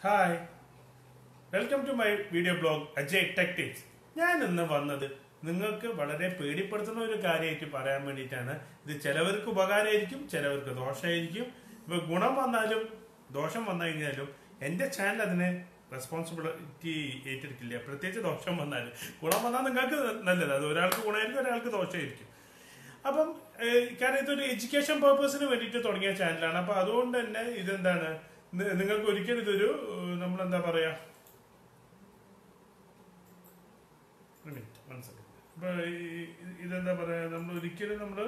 Hi welcome to my video blog Ajay tech tips ഞാൻ ഇന്ന് വന്നത് നിങ്ങൾക്ക് വളരെ പേടിപ്പെടുത്തുന്ന ഒരു കാര്യമായിട്ട് പറയാൻ വേണ്ടിയിട്ടാണ് ഇത് ചിലവർക്ക് ഉപകാരമായിരിക്കും ചിലവർക്ക് ദോഷമായിരിക്കും ഇപ്പൊ ഗുണം വന്നാലും ദോഷം വന്നു കഴിഞ്ഞാലും എന്റെ ചാനൽ അതിന് റെസ്പോൺസിബിലിറ്റി ഏറ്റെടുക്കില്ല പ്രത്യേകിച്ച് ദോഷം വന്നാൽ ഗുണം വന്നാൽ നിങ്ങൾക്ക് നല്ലത് അത് ഒരാൾക്ക് ഗുണമായിരിക്കും ഒരാൾക്ക് ദോഷമായിരിക്കും അപ്പം ഏഹ്, കാരണം ഇതൊരു എഡ്യൂക്കേഷൻ പർപ്പസിന് വേണ്ടിയിട്ട് തുടങ്ങിയ ചാനലാണ് അപ്പൊ അതുകൊണ്ട് തന്നെ ഇതെന്താണ് നി- നിങ്ങൾക്ക് ഒരിക്കലും ഇതൊരു ഏഹ്, നമ്മളെന്താ പറയാ ഒരു മിനിറ്റ് വൺ സെക്കൻഡ് അപ്പൊ ഈ- ഈ- ഇതെന്താ പറയാ നമ്മൾ ഒരിക്കലും നമ്മള്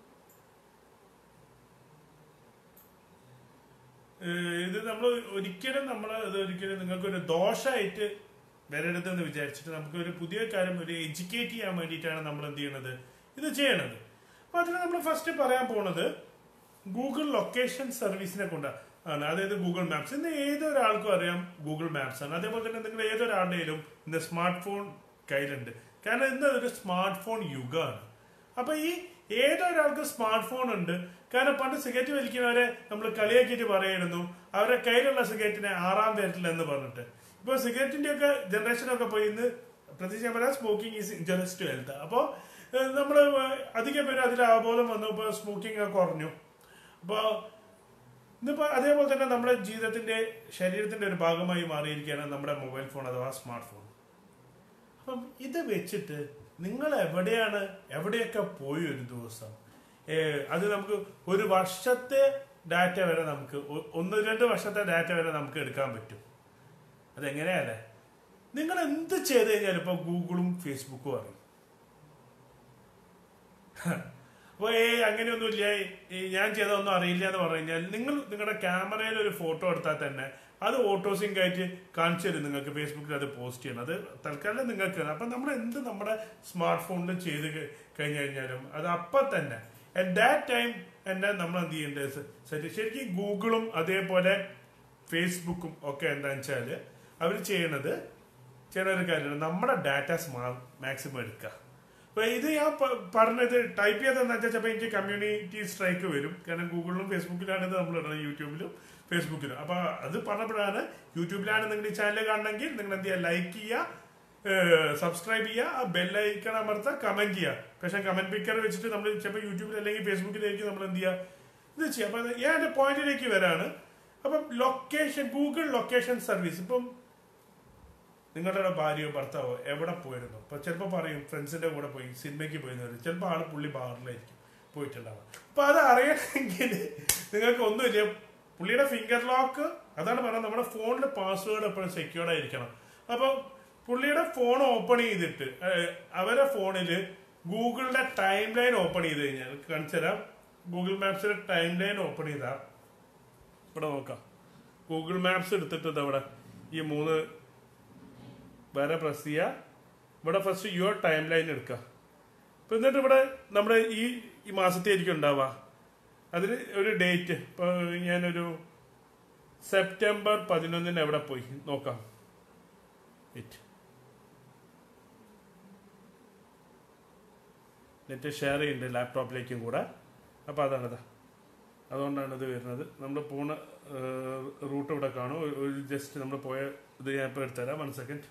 ഏഹ്, ഇത് നമ്മൾ ഒരിക്കലും നമ്മൾ ഇത് ഒരിക്കലും നിങ്ങൾക്ക് ഒരു ദോഷമായിട്ട് വരരുതെന്ന് വിചാരിച്ചിട്ട് നമുക്ക് ഒരു പുതിയ കാര്യം ഒരു എഡ്യൂക്കേറ്റ് ചെയ്യാൻ വേണ്ടിയിട്ടാണ് നമ്മൾ എന്ത് ചെയ്യണത് ഇത് ചെയ്യണത് അപ്പൊ അതിന് നമ്മൾ ഫസ്റ്റ് പറയാൻ പോണത് ഗൂഗിൾ ലൊക്കേഷൻ സർവീസിനെ കൊണ്ടാണ് ആണ് അതായത് ഗൂഗിൾ മാപ്സ് ഇന്ന് ഏതൊരാൾക്കും അറിയാം ഗൂഗിൾ മാപ്സ് ആണ് അതേപോലെ തന്നെ നിങ്ങൾ ഏതൊരാളുടെയും ഇന്ന് സ്മാർട്ട് ഫോൺ കയ്യിലുണ്ട് കാരണം ഇന്ന് ഒരു സ്മാർട്ട് ഫോൺ യുഗമാണ് അപ്പൊ ഈ ഏതൊരാൾക്ക് സ്മാർട്ട് ഫോൺ ഉണ്ട് കാരണം പണ്ട് സിഗരറ്റ് വലിക്കുന്നവരെ നമ്മൾ കളിയാക്കിയിട്ട് പറയായിരുന്നു അവരെ കയ്യിലുള്ള സിഗരറ്റിനെ ആറാം പേരിൽ എന്ന് പറഞ്ഞിട്ട് ഇപ്പൊ സിഗരറ്റിന്റെ ഒക്കെ ജനറേഷനൊക്കെ പോയി ഇന്ന് പ്രത്യേകിച്ച് ഞാൻ പറയാം smoking is injurious to health അപ്പോ നമ്മൾ അധികം പേര് അതിൽ അവബോധം വന്നു ഇപ്പൊ സ്മോക്കിംഗ് ഒക്കെ കുറഞ്ഞു അപ്പോ ഇന്നിപ്പോ അതേപോലെ തന്നെ നമ്മുടെ ജീവിതത്തിന്റെ ശരീരത്തിന്റെ ഒരു ഭാഗമായി മാറിയിരിക്കുകയാണ് നമ്മുടെ മൊബൈൽ ഫോൺ അഥവാ സ്മാർട്ട് ഫോൺ അപ്പം ഇത് വെച്ചിട്ട് നിങ്ങൾ എവിടെയാണ് എവിടെയൊക്കെ പോയി ഒരു ദിവസം ഏ, അത് നമുക്ക് ഒരു വർഷത്തെ ഡാറ്റ വരെ നമുക്ക് ഒ- ഒന്ന് രണ്ട് വർഷത്തെ ഡാറ്റ വരെ നമുക്ക് എടുക്കാൻ പറ്റും അതെങ്ങനെയല്ലേ നിങ്ങൾ എന്ത് ചെയ്ത് കഴിഞ്ഞാൽ ഇപ്പൊ ഗൂഗിളും ഫേസ്ബുക്കും അറിയും അപ്പൊ ഏ അങ്ങനെയൊന്നുമില്ല ഈ ഞാൻ ചെയ്തതൊന്നും അറിയില്ല എന്ന് പറഞ്ഞു കഴിഞ്ഞാൽ നിങ്ങൾ നിങ്ങളുടെ ക്യാമറയിൽ ഒരു ഫോട്ടോ എടുത്താൽ തന്നെ അത് ഓട്ടോസിങ്ക് ആയിട്ട് കാണിച്ചു തരും നിങ്ങൾക്ക് ഫേസ്ബുക്കിൽ അത് പോസ്റ്റ് ചെയ്യണം അത് തൽക്കാലം നിങ്ങൾക്ക് അപ്പൊ നമ്മൾ എന്ത് നമ്മുടെ സ്മാർട്ട് ഫോണിൽ ചെയ്ത് ക- കഴിഞ്ഞു കഴിഞ്ഞാലും അത് അപ്പം തന്നെ അറ്റ് ദാറ്റ് ടൈം എന്നെ നമ്മൾ എന്ത് ചെയ്യേണ്ടത് ശരി ശരിക്കും ഗൂഗിളും അതേപോലെ ഫേസ്ബുക്കും ഒക്കെ എന്താണെന്ന് വെച്ചാല് അവർ ചെയ്യണത് ചെയ്യണ ഒരു കാര്യമാണ് നമ്മുടെ ഡാറ്റ മാക്സിമം എടുക്കുക അപ്പൊ ഇത് ഞാൻ പ- പറഞ്ഞത് ടൈപ്പ് ചെയ്തെന്ന് വെച്ചാൽ ചിലപ്പോൾ എനിക്ക് കമ്മ്യൂണിറ്റി സ്ട്രൈക്ക് വരും കാരണം ഗൂഗിളിലും ഫേസ്ബുക്കിലാണ് ഇത് നമ്മൾ ഇടുന്നത് യൂട്യൂബിലും ഫേസ്ബുക്കിലും അപ്പൊ അത് പറഞ്ഞപ്പോഴാണ് യൂട്യൂബിലാണ് നിങ്ങൾ ഈ ചാനൽ കാണണമെങ്കിൽ നിങ്ങൾ എന്ത് ചെയ്യുക ലൈക്ക് ചെയ്യുക സബ്സ്ക്രൈബ് ചെയ്യുക ആ ബെല്ലൈക്കൺ അമർത്തുക കമന്റ് ചെയ്യുക പക്ഷെ കമന്റ് പിക്കർ വെച്ചിട്ട് നമ്മൾ ചിലപ്പോൾ യൂട്യൂബിൽ അല്ലെങ്കിൽ ഫേസ്ബുക്കിലേക്ക് നമ്മൾ എന്ത് ചെയ്യുക ഇത് ചെയ്യുക അപ്പൊ അത് ഞാൻ എന്റെ പോയിന്റിലേക്ക് വരാണ് അപ്പം ലൊക്കേഷൻ ഗൂഗിൾ ലൊക്കേഷൻ സർവീസ് ഇപ്പം നിങ്ങളുടെ ഭാര്യയോ ഭർത്താവോ എവിടെ പോയിരുന്നു ഇപ്പൊ ചിലപ്പോൾ പറയും ഫ്രണ്ട്സിന്റെ കൂടെ പോയി സിനിമയ്ക്ക് പോയെന്ന് പറയും ചിലപ്പോൾ ആള് പുള്ളി ബാറിലായിരിക്കും പോയിട്ടുണ്ടാവുക അപ്പൊ അത് അറിയണമെങ്കിൽ നിങ്ങൾക്ക് ഒന്നുമില്ല പുള്ളിയുടെ ഫിംഗർ ലോക്ക് അതാണ് പറയുന്നത് നമ്മുടെ ഫോണിന്റെ പാസ്വേഡ് എപ്പോഴും സെക്യൂർഡ് ആയിരിക്കണം അപ്പൊ പുള്ളിയുടെ ഫോൺ ഓപ്പൺ ചെയ്തിട്ട് ഏഹ്, അവരെ ഫോണിൽ ഗൂഗിളിന്റെ ടൈം ലൈൻ ഓപ്പൺ ചെയ്ത് കഴിഞ്ഞാൽ കാണിച്ചു തരാം ഗൂഗിൾ മാപ്സിന്റെ ടൈം ലൈൻ ഓപ്പൺ ചെയ്താൽ ഇവിടെ നോക്കാം ഗൂഗിൾ മാപ്സ് എടുത്തിട്ട് അവിടെ ഈ മൂന്ന് വരെ പ്രസ് ചെയ്യുക ഇവിടെ ഫസ്റ്റ് യുവർ ടൈം ലൈൻ എടുക്കുക അപ്പൊ എന്നിട്ട് ഇവിടെ നമ്മുടെ ഈ ഈ മാസത്തെ ആയിരിക്കും ഉണ്ടാവുക അതിന് ഒരു ഡേറ്റ് ഇപ്പൊ ഞാനൊരു സെപ്റ്റംബർ പതിനൊന്നിന് എവിടെ പോയി നോക്കാം Wait. നെറ്റ് ഷെയർ ചെയ്യുന്നുണ്ട് ലാപ്ടോപ്പിലേക്കും കൂടെ അപ്പോൾ അതാണിത് അതുകൊണ്ടാണ് ഇത് വരുന്നത് നമ്മൾ പോണ റൂട്ട് ഇവിടെ കാണും ഒരു- ഒരു ജസ്റ്റ് നമ്മൾ പോയ ഇത് ഞാൻ ഇപ്പോൾ എടുത്തുതരാം വൺ സെക്കൻഡ്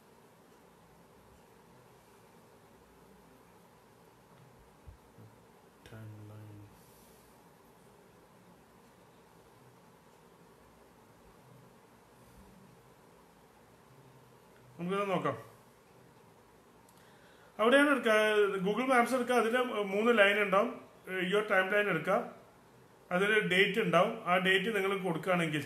നമുക്കത് നോക്കാം അവിടെയാണ് എടുക്കുക ഗൂഗിൾ മാപ്സ് എടുക്കുക അതിൽ മൂന്ന് ലൈൻ ഉണ്ടാവും യുവർ ടൈം ലൈൻ എടുക്കുക അതിൽ ഡേറ്റ് ഉണ്ടാവും ആ ഡേറ്റ് നിങ്ങൾ കൊടുക്കുകയാണെങ്കിൽ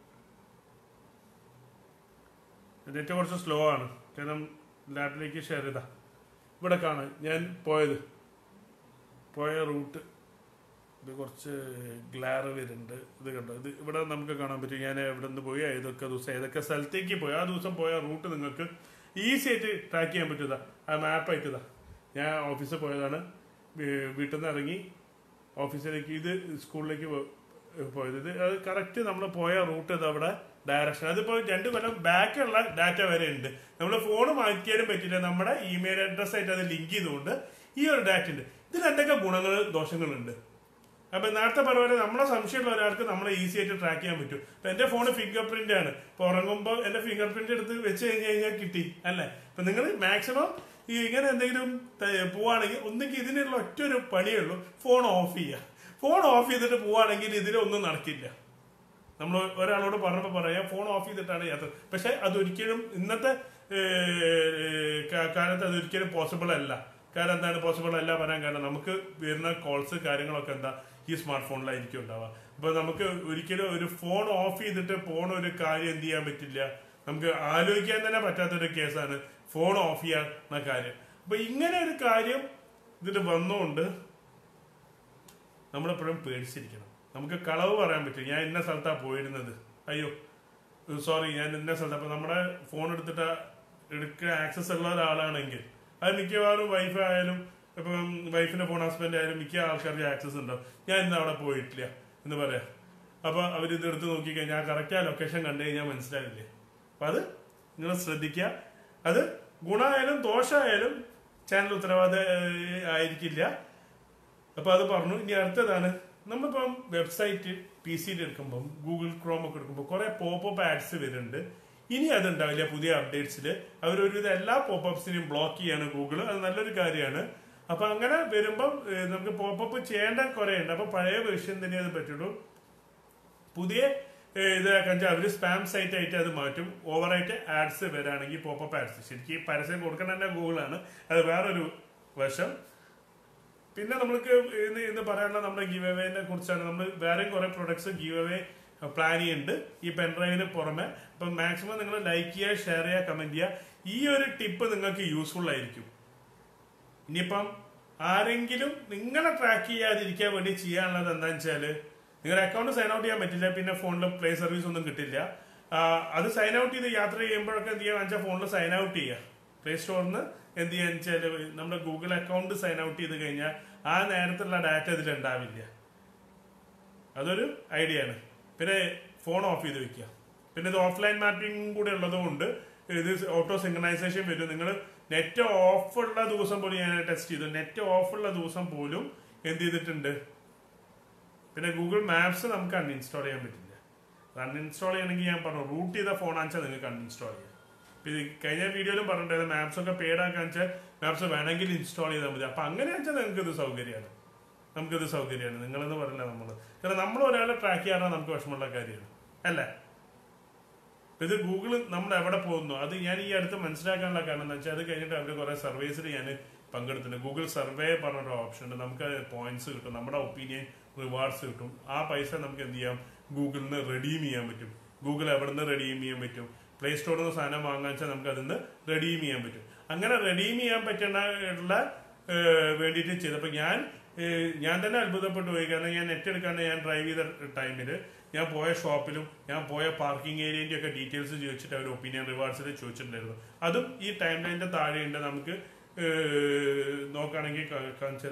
നെറ്റ് കുറച്ച് സ്ലോ ആണ് കാരണം ലാപ്പിലേക്ക് ഷെയർ ചെയ്താ ഇവിടെ കാണാൻ ഞാൻ പോയത് പോയ റൂട്ട് ഇത് കുറച്ച് ഗ്ലാർ വരുന്നുണ്ട് ഇത് കണ്ടോ ഇത് ഇവിടെ നമുക്ക് കാണാൻ പറ്റും ഞാൻ എവിടെ നിന്ന് പോയി ഏതൊക്കെ ദിവസം ഏതൊക്കെ സ്ഥലത്തേക്ക് പോയി ആ ദിവസം പോയ റൂട്ട് നിങ്ങൾക്ക് ഈസി ആയിട്ട് ട്രാക്ക് ചെയ്യാൻ പറ്റുക ആ മാപ്പ് ആയിട്ടതാ ഞാൻ ഓഫീസിൽ പോയതാണ് വീ- വീട്ടിൽ നിന്ന് ഇറങ്ങി ഓഫീസിലേക്ക് ഇത് സ്കൂളിലേക്ക് പോ- പോയത് ഇത് അത് കറക്റ്റ് നമ്മൾ പോയ റൂട്ട് ഇത് അവിടെ ഡയറക്ഷൻ അതിപ്പോ രണ്ട് കൊല്ലം ബാക്കുള്ള ഡാറ്റ വരെ ഉണ്ട് നമ്മൾ ഫോൺ മാറ്റിയാലും പറ്റില്ല നമ്മുടെ ഇമെയിൽ അഡ്രസ് ആയിട്ട് അത് ലിങ്ക് ചെയ്തുകൊണ്ട് ഈ ഒരു ഡാറ്റ ഉണ്ട് ഇതിൽ എന്തൊക്കെ ഗുണങ്ങൾ ദോഷങ്ങളുണ്ട് അപ്പൊ നേരത്തെ പറഞ്ഞ പോലെ നമ്മളെ സംശയമുള്ള ഒരാൾക്ക് നമ്മളെ ഈസി ആയിട്ട് ട്രാക്ക് ചെയ്യാൻ പറ്റും ഇപ്പൊ എന്റെ ഫോണ് ഫിംഗർ പ്രിന്റ് ആണ് ഇപ്പൊ ഉറങ്ങുമ്പോൾ എന്റെ ഫിംഗർ പ്രിന്റ് എടുത്ത് വെച്ച് കഴിഞ്ഞ് കഴിഞ്ഞാൽ കിട്ടി അല്ലേ അപ്പൊ നിങ്ങൾ മാക്സിമം ഈ ഇങ്ങനെ എന്തെങ്കിലും ത- പോവാണെങ്കിൽ ഒന്നെങ്കിൽ ഇതിനുള്ള ഒറ്റ ഒരു പണിയേ ഉള്ളൂ ഫോൺ ഓഫ് ചെയ്യുക ഫോൺ ഓഫ് ചെയ്തിട്ട് പോവാണെങ്കിൽ ഇതിലൊന്നും നടക്കില്ല നമ്മൾ ഒരാളോട് പറഞ്ഞപ്പോൾ പറയാം ഫോൺ ഓഫ് ചെയ്തിട്ടാണ് യാത്ര പക്ഷെ അതൊരിക്കലും ഇന്നത്തെ ഏഹ്, കാ- കാലത്ത് അതൊരിക്കലും പോസിബിൾ അല്ല കാരണം എന്താണ് പോസിബിൾ അല്ല പറയാൻ കാരണം നമുക്ക് വരുന്ന കോൾസ് കാര്യങ്ങളൊക്കെ എന്താ ഈ സ്മാർട്ട് ഫോണിലായിരിക്കും ഉണ്ടാവുക അപ്പൊ നമുക്ക് ഒരിക്കലും ഒരു ഫോൺ ഓഫ് ചെയ്തിട്ട് പോണ ഒരു കാര്യം എന്ത് ചെയ്യാൻ പറ്റില്ല നമുക്ക് ആലോചിക്കാൻ തന്നെ പറ്റാത്തൊരു കേസാണ് ഫോൺ ഓഫ് ചെയ്യാന്ന കാര്യം അപ്പൊ ഇങ്ങനെ ഒരു കാര്യം ഇതിൽ വന്നുകൊണ്ട് നമ്മളെപ്പോഴും പേടിച്ചിരിക്കണം നമുക്ക് കളവ് പറയാൻ പറ്റും ഞാൻ ഇന്ന സ്ഥലത്താണ് പോയിരുന്നത് അയ്യോ സോറി ഞാൻ ഇന്ന സ്ഥലത്ത് അപ്പൊ നമ്മുടെ ഫോൺ എടുത്തിട്ട് എടുക്കാൻ ആക്സസ് ഉള്ള ഒരാളാണെങ്കിൽ അത് മിക്കവാറും വൈഫ് ആയാലും ഇപ്പം വൈഫിന്റെ ഫോൺ ഹസ്ബൻഡ് ആയാലും മിക്ക ആൾക്കാർക്ക് ആക്സസ് ഉണ്ടാവും ഞാൻ ഇന്ന് അവിടെ പോയിട്ടില്ല എന്ന് പറയാം അപ്പൊ അവർ ഇത് എടുത്ത് നോക്കിക്കഴിഞ്ഞാൽ കറക്റ്റ് ആ ലൊക്കേഷൻ കണ്ടു കഴിഞ്ഞാൽ മനസ്സിലാവില്ലേ അപ്പൊ അത് നിങ്ങൾ ശ്രദ്ധിക്കുക അത് ഗുണമായാലും ദോഷമായാലും ചാനൽ ഉത്തരവാദ ഏഹ്, ആയിരിക്കില്ല അപ്പൊ അത് പറഞ്ഞു ഇനി അടുത്തതാണ് നമ്മളിപ്പം വെബ്സൈറ്റ് പി സിയിൽ എടുക്കുമ്പോൾ ഗൂഗിൾ ക്രോം ഒക്കെ എടുക്കുമ്പോൾ കുറെ പോപ്പ് ആഡ്സ് വരുന്നുണ്ട് ഇനി അതുണ്ടാവില്ല പുതിയ അപ്ഡേറ്റ്സിൽ അവരൊരു എല്ലാ പോപ്പപ്സിനെയും ബ്ലോക്ക് ചെയ്യാണ് ഗൂഗിൾ അത് നല്ലൊരു കാര്യമാണ് അപ്പൊ അങ്ങനെ വരുമ്പം ഏഹ്, നമുക്ക് പോപ്പപ്പ് ചെയ്യേണ്ട കുറെ ഉണ്ട് അപ്പൊ പഴയ വെർഷൻ തന്നെ അത് പറ്റുള്ളൂ പുതിയ ഏഹ്, ഇതാക്കാൻ വെച്ചാൽ അവര് സ്പാം സൈറ്റ് ആയിട്ട് അത് മാറ്റും ഓവറായിട്ട് ആഡ്സ് വരാണെങ്കിൽ പോപ്പപ്പ് ആഡ്സ് ശരിക്കും ഈ പരസ്യം കൊടുക്കണം തന്നെ ഗൂഗിളാണ് അത് വേറൊരു വശം പിന്നെ നമ്മൾക്ക് ഇന്ന് ഇന്ന് പറയാനുള്ള നമ്മുടെ ഗീവ് അവേനെ കുറിച്ചാണ് നമ്മൾ വേറെയും കുറെ പ്രൊഡക്ട്സ് ഗീവ് അവേ പ്ലാൻ ചെയ്യുന്നുണ്ട് ഈ പെൻഡ്രൈവിന് പുറമെ അപ്പൊ മാക്സിമം നിങ്ങൾ ലൈക്ക് ചെയ്യുക ഷെയർ ചെയ്യുക കമന്റ് ചെയ്യുക ഈ ഒരു ടിപ്പ് നിങ്ങൾക്ക് യൂസ്ഫുൾ ആയിരിക്കും ഇനിയിപ്പം ആരെങ്കിലും നിങ്ങളെ ട്രാക്ക് ചെയ്യാതിരിക്കാൻ വേണ്ടി ചെയ്യാനുള്ളത് എന്താണെന്ന് വെച്ചാല് നിങ്ങളുടെ അക്കൗണ്ട് സൈൻ ഔട്ട് ചെയ്യാൻ പറ്റില്ല പിന്നെ ഫോണിൽ പ്ലേ സർവീസ് ഒന്നും കിട്ടില്ല ആ, അത് സൈൻ ഔട്ട് ചെയ്ത് യാത്ര ചെയ്യുമ്പോഴൊക്കെ എന്ത് ചെയ്യാന്ന് വെച്ചാൽ ഫോണിൽ സൈൻ ഔട്ട് ചെയ്യുക പ്ലേ സ്റ്റോറിന് എന്ത് ചെയ്യാന്ന് വെച്ചാൽ നമ്മുടെ ഗൂഗിൾ അക്കൗണ്ട് സൈൻ ഔട്ട് ചെയ്ത് കഴിഞ്ഞാൽ ആ നേരത്തുള്ള ഡാറ്റ ഇതിൽ ഉണ്ടാവില്ല അതൊരു ഐഡിയ ആണ് പിന്നെ ഫോൺ ഓഫ് ചെയ്ത് വെക്കുക പിന്നെ ഇത് ഓഫ്ലൈൻ മാപ്പിംഗ് കൂടെ ഉള്ളതുകൊണ്ട് ഇത് ഓട്ടോ സിംഗണൈസേഷൻ വരും നിങ്ങൾ നെറ്റ് ഓഫ് ഉള്ള ദിവസം പോലും ഞാൻ ടെസ്റ്റ് ചെയ്തു നെറ്റ് ഓഫ് ഉള്ള ദിവസം പോലും എന്ത് ചെയ്തിട്ടുണ്ട് പിന്നെ ഗൂഗിൾ മാപ്സ് നമുക്ക് അൺഇൻസ്റ്റാൾ ചെയ്യാൻ പറ്റില്ല അൺഇൻസ്റ്റാൾ ചെയ്യണമെങ്കിൽ ഞാൻ പറഞ്ഞു റൂട്ട് ചെയ്ത ഫോൺ ആണെച്ചാൽ നിങ്ങൾക്ക് അൺഇൻസ്റ്റാൾ ചെയ്യാം ഇപ്പൊ ഇത് കഴിഞ്ഞ വീഡിയോയിലും പറഞ്ഞിട്ടുണ്ടായിരുന്നു മാപ്സ് ഒക്കെ പെയ്ഡ് ആക്കാൻ വെച്ചാൽ മാപ്സ് വേണമെങ്കിൽ ഇൻസ്റ്റാൾ ചെയ്താൽ മതി അപ്പൊ അങ്ങനെ വെച്ചാൽ നിങ്ങൾക്ക് ഇത് സൗകര്യമാണ് നമുക്കിത് സൗകര്യമാണ് നിങ്ങളെന്ന് പറയില്ല നമ്മൾ കാരണം നമ്മൾ ഒരാളെ ട്രാക്ക് ചെയ്യാനാണ് നമുക്ക് വിഷമമുള്ള കാര്യമാണ് അല്ലേ ഇത് ഗൂഗിൾ നമ്മൾ എവിടെ പോകുന്നു അത് ഞാൻ ഈ അടുത്ത് മനസ്സിലാക്കാനുള്ള കാരണം എന്ന് വെച്ചാൽ അത് കഴിഞ്ഞിട്ട് അവർ കുറെ സർവേസിൽ ഞാൻ പങ്കെടുത്തിട്ടുണ്ട് ഗൂഗിൾ സർവേ പറഞ്ഞൊരു ഓപ്ഷൻ ഉണ്ട് നമുക്ക് പോയിന്റ്സ് കിട്ടും നമ്മുടെ ഒപ്പീനിയൻ റിവാർഡ്സ് കിട്ടും ആ പൈസ നമുക്ക് എന്ത് ചെയ്യാം ഗൂഗിളിൽ നിന്ന് റെഡീം ചെയ്യാൻ പറ്റും ഗൂഗിൾ എവിടെ നിന്ന് റെഡീം ചെയ്യാൻ പറ്റും പ്ലേ സ്റ്റോറിൽ നിന്ന് സാധനം വാങ്ങാൻ വെച്ചാൽ നമുക്ക് അതിൽ നിന്ന് റെഡീം ചെയ്യാൻ പറ്റും അങ്ങനെ റെഡീം ചെയ്യാൻ പറ്റുന്ന ഉള്ള ഏഹ്, വേണ്ടിയിട്ട് ചെയ്തപ്പോൾ ഞാൻ ഏഹ്, ഞാൻ തന്നെ അത്ഭുതപ്പെട്ടു പോയി കാരണം ഞാൻ നെറ്റ് എടുക്കാണ്ട് ഞാൻ ഡ്രൈവ് ചെയ്ത ടൈമിൽ ഞാൻ പോയ ഷോപ്പിലും ഞാൻ പോയ പാർക്കിംഗ് ഏരിയന്റെ ഒക്കെ ഡീറ്റെയിൽസ് ചോദിച്ചിട്ട് അവർ ഒപ്പീനിയൻ റിവാർഡ്സിൽ ചോദിച്ചിട്ടുണ്ടായിരുന്നു അതും ഈ ടൈം ലൈനിന്റെ താഴെയുണ്ട് നമുക്ക് ഏഹ്, നോക്കുകയാണെങ്കിൽ ക- കാണിച്ചത്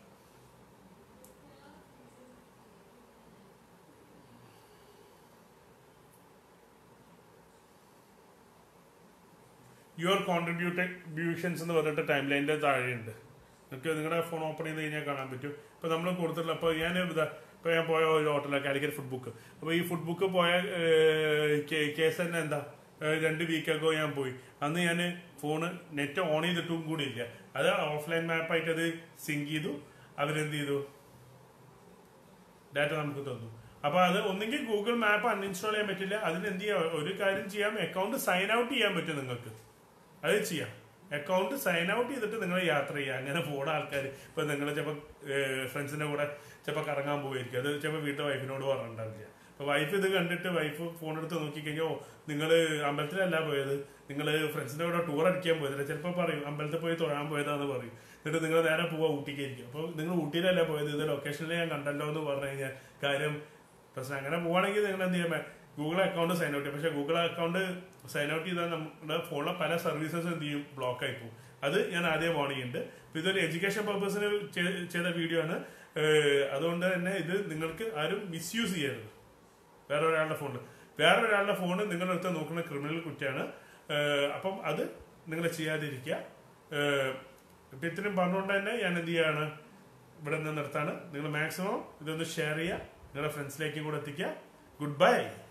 യുവർ കോൺട്രിബ്യൂട്ടേഷൻസ് എന്ന് പറഞ്ഞിട്ട് ടൈം ലൈനിന്റെ താഴെയുണ്ട് നിങ്ങൾക്ക് നിങ്ങളുടെ ഫോൺ ഓപ്പൺ ചെയ്ത് കഴിഞ്ഞാൽ കാണാൻ പറ്റും ഇപ്പൊ നമ്മൾ കൊടുത്തിട്ടുള്ള അപ്പൊ ഞാൻ ഇതാ ഇപ്പൊ ഞാൻ പോയ ഒരു ഹോട്ടലിലെ കാലിക്കറ്റ് ഫുഡ് ബുക്ക് അപ്പൊ ഈ ഫുഡ് ബുക്ക് പോയ കേസ് തന്നെ എന്താ ഏഹ് രണ്ട് വീക്ക് അഗോ ഞാൻ പോയി അന്ന് ഞാൻ ഫോണ് നെറ്റ് ഓൺ ചെയ്തിട്ടും കൂടി ഇല്ല അത് ഓഫ്ലൈൻ മാപ്പായിട്ട് അത് സിങ്ക് ചെയ്തു അവരെന്ത് ചെയ്തു ഡാറ്റ നമുക്ക് തന്നു അപ്പൊ അത് ഒന്നെങ്കിൽ ഗൂഗിൾ മാപ്പ് അൺഇൻസ്റ്റാൾ ചെയ്യാൻ പറ്റില്ല അതിന് എന്ത് ചെയ്യാം ഒരു കാര്യം ചെയ്യാം അക്കൗണ്ട് സൈൻ ഔട്ട് ചെയ്യാൻ പറ്റും നിങ്ങൾക്ക് അത് ചെയ്യാം അക്കൗണ്ട് സൈൻ ഔട്ട് ചെയ്തിട്ട് നിങ്ങൾ യാത്ര ചെയ്യുക അങ്ങനെ പോണ ആൾക്കാർ ഇപ്പൊ നിങ്ങൾ ചിലപ്പോൾ ഫ്രണ്ട്സിന്റെ കൂടെ ചിലപ്പോൾ കറങ്ങാൻ പോയിരിക്കും അത് ചിലപ്പോൾ വീട്ടിൽ വൈഫിനോട് പറഞ്ഞിട്ടുണ്ടാവില്ല അപ്പൊ വൈഫ് ഇത് കണ്ടിട്ട് വൈഫ് ഫോൺ എടുത്ത് നോക്കിക്കഴിഞ്ഞോ നിങ്ങൾ അമ്പലത്തിലല്ല പോയത് നിങ്ങൾ ഫ്രണ്ട്സിന്റെ കൂടെ ടൂർ അടിക്കാൻ പോയതില്ല ചിലപ്പോൾ പറയും അമ്പലത്തിൽ പോയി തൊഴാൻ പോയതാന്ന് പറയും എന്നിട്ട് നിങ്ങൾ നേരെ പോവാ ഊട്ടിക്കായിരിക്കും അപ്പോൾ നിങ്ങൾ ഊട്ടിയിലല്ല പോയത് ഇത് ലൊക്കേഷനിൽ ഞാൻ കണ്ടല്ലോ എന്ന് പറഞ്ഞു കഴിഞ്ഞാൽ കാര്യം പ്രശ്നം അങ്ങനെ പോവാണെങ്കിൽ നിങ്ങൾ എന്ത് ചെയ്യാൻ ഗൂഗിൾ അക്കൗണ്ട് സൈൻ ഔട്ട് ചെയ്യും പക്ഷേ ഗൂഗിൾ അക്കൗണ്ട് സൈൻ ഔട്ട് ചെയ്താൽ നമ്മുടെ ഫോണിലെ പല സർവീസസും എന്ത് ചെയ്യും ബ്ലോക്ക് ആയി പോകും അത് ഞാൻ ആദ്യം വാൺ ചെയ്യുന്നുണ്ട് അപ്പൊ ഇതൊരു എഡ്യൂക്കേഷൻ പർപ്പസിന് ചെയ്ത വീഡിയോ ആണ് ഏഹ് അതുകൊണ്ട് തന്നെ ഇത് നിങ്ങൾക്ക് ആരും മിസ്യൂസ് ചെയ്യരുത് വേറെ ഒരാളുടെ ഫോണിൽ വേറെ ഒരാളുടെ ഫോൺ നിങ്ങളുടെ അടുത്ത് നോക്കുന്ന ക്രിമിനൽ കുറ്റമാണ് ഏഹ് അപ്പം അത് നിങ്ങൾ ചെയ്യാതിരിക്കുക ഏഹ് ഇപ്പൊ ഇത്രയും പറഞ്ഞുകൊണ്ട് തന്നെ ഞാൻ എന്ത് ചെയ്യാണ് ഇവിടെ നിന്ന് നിർത്താണ് നിങ്ങൾ മാക്സിമം ഇതൊന്ന് ഷെയർ ചെയ്യുക നിങ്ങളുടെ ഫ്രണ്ട്സിലേക്കും കൂടെ എത്തിക്കുക ഗുഡ് ബൈ